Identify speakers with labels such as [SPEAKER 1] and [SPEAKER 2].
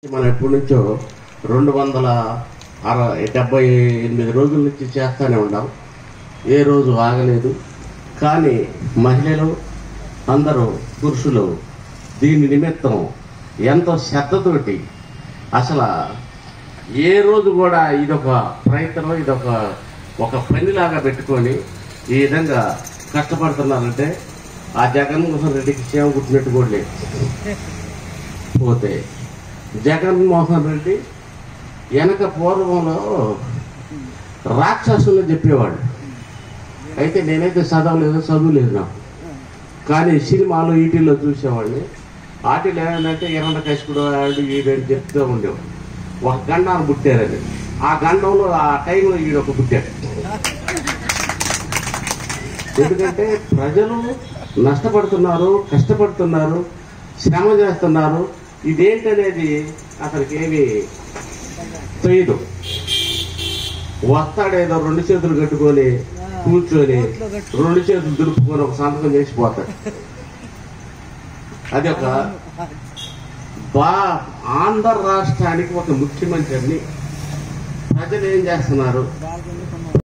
[SPEAKER 1] మనం ఎప్పటి నుంచో రెండు వందల అరవై డెబ్బై ఎనిమిది రోజుల నుంచి చేస్తూనే ఉన్నాం ఏ రోజు ఆగలేదు కానీ మహిళలు అందరూ పురుషులు దీని నిమిత్తం ఎంతో శ్రద్ధతోటి అసలు ఏ రోజు కూడా ఇదొక ప్రయత్నం ఇదొక ఒక పనిలాగా పెట్టుకొని ఈ విధంగా కష్టపడుతున్నారంటే ఆ జగన్మోహన్ రెడ్డికి క్షేమ పుట్టినట్టు కూడా లేదు పోతే జగన్మోహన్ రెడ్డి వెనక పూర్వంలో రాక్షసులు చెప్పేవాడు అయితే నేనైతే చదవలేదు చదువులేదు నాకు కానీ సినిమాలు ఈటీల్లో చూసేవాడిని వాటిలో ఏంటంటే ఎర్ర కసుకుడు ఆడు ఈడని చెప్తూ ఉండేవాడు ఒక గండాన్ని పుట్టారని ఆ గండంలో ఆ టైంలో ఈడొక పుట్టాడు ఎందుకంటే ప్రజలు నష్టపడుతున్నారు కష్టపడుతున్నారు శ్రమ చేస్తున్నారు ఇదేంటనేది అతనికి ఏమి తెలియదు వస్తాడేదో రెండు చేతులు కట్టుకొని కూర్చొని రెండు చేతులు దులుపుకొని ఒక సంతకం చేసి పోతాడు అది ఒక బా ఆంధ్ర రాష్ట్రానికి ఒక ముఖ్యమంత్రిని ప్రజలు ఏం చేస్తున్నారు